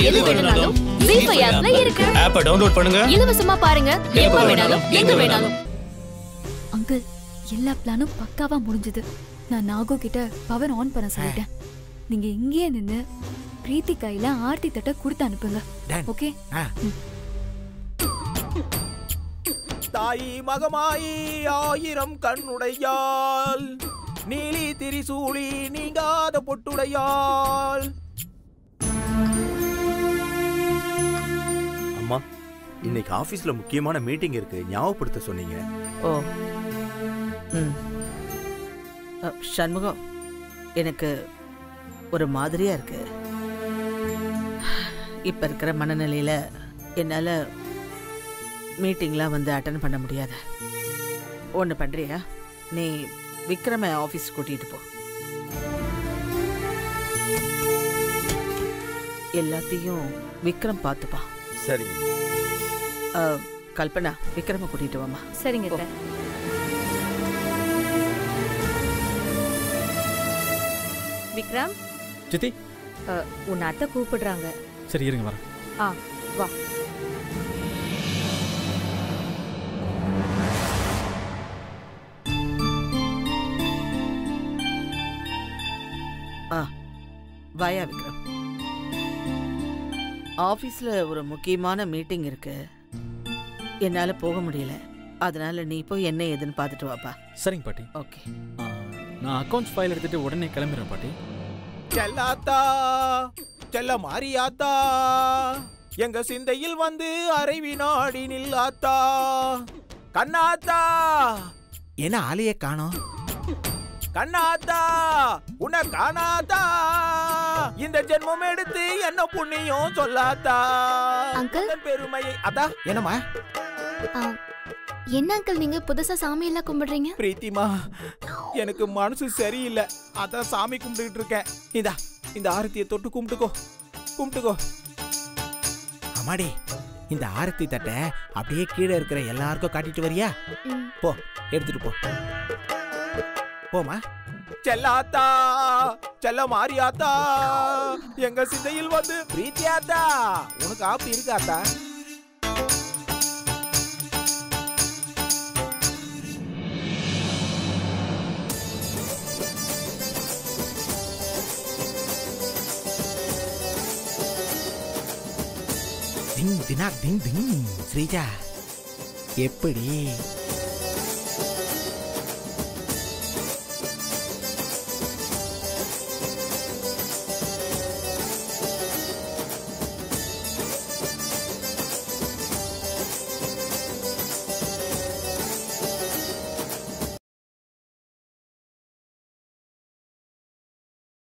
எது வேணும்னாலும் ஜீ ஃபைவ் ஆப்ல இருக்கு ஆப்பை டவுன்லோட் பண்ணுங்க இலவசமா பாருங்க எப்ப வேணாலும் எங்க வேணாலும் அங்கிள் எல்லா பிளானும் பக்காவா முடிஞ்சது நான் நாகு கிட்ட பவர் ஆன் பண்ண சொல்லிட்டேன் நீங்க இங்கேயே நின்னு பிரீத்தி கையில ஆர்த்தி தட்டை கொடுத்து அனுப்புங்க Done. ஓகே தாயி மகமாயி ஆயிரம் கண்ணுடையாள் நீலி திரிசூலி நீங்காத பொட்டுடையாள் அம்மா இன்னைக்கு ஆபீஸ்ல முக்கியமான மீட்டிங் இருக்கு ஞாபகப்படுத்த சொன்னீங்க ஓ ம் அ, சண்முகம் எனக்கு ஒரு மாதிரியா இருக்கு இப்ப இருக்கிற மனநிலையில என்னால மீட்டிங்லாம் வந்து அட்டன் பண்ண முடியாது ஒன்று பண்றியா நீ விக்ரம ஆஃபீஸ் கூட்டிட்டு போ எல்லாத்தையும் விக்ரம் பார்த்துப்பா சரிங்க அ, கல்பனா விக்ரம கூட்டிட்டு வாமா சரிங்க போ. அத்தை. விக்ரம் சித்தி அ, உன் அத்தை கூப்பிடுறாங்க சரி இருங்க வரேன் ஆ வா ஆ வாயா விக்ரம் ஆஃபீஸில் ஒரு முக்கியமான மீட்டிங் இருக்கு என்னால் போக முடியல அதனால நீ போய் என்ன ஏதுன்னு பார்த்துட்டு வாப்பா சரிங்க பாட்டி ஓகே ஆ, நான் அக்கௌண்ட்ஸ் ஃபைல் எடுத்துட்டு உடனே கிளம்பிடுறேன் பாட்டி செல்லாத்தா செல்ல மாரியாத்தா எங்க சிந்தையில் வந்து அரை வினாடி நில்லாத்தா கண்ணாத்தா என்ன ஆளைய காணோம் கண்ணாத்தா உன்னை காணாத்தா இந்த ஜென்மம் எடுத்து என்ன புண்ணியம் சொல்லாத்தா அங்கிள்? உந்தன் பெருமையை அதா என்னம்மா ஆ, என்ன அங்கிள் நீங்க புதுசா சாமி எல்லாம் கும்பிடுறீங்க பிரீத்திமா எனக்கு மனசு சரியில்லை அதான் சாமி கும்பிட்டுக்கிட்டு இருக்கேன் இந்தா இந்த ஆரத்தியை தொட்டு கும்பிட்டுக்கோ கும்பிட்டுக்கோ அம்மாடி இந்த ஆரத்தி தட்டை அப்படியே கீழே இருக்கிற எல்லாருக்கும் காட்டிட்டு வரியா ம். போ எடுத்துட்டு போ போமா செல்லாத்தா செல்ல மாரியாத்தா எங்க சிந்தையில் வந்து பிரீத்தியாத்தா உனக்கு ஆப்பு இருக்காத்தா திங் தினாக் திங் திங் ஸ்ரீஜா எப்படி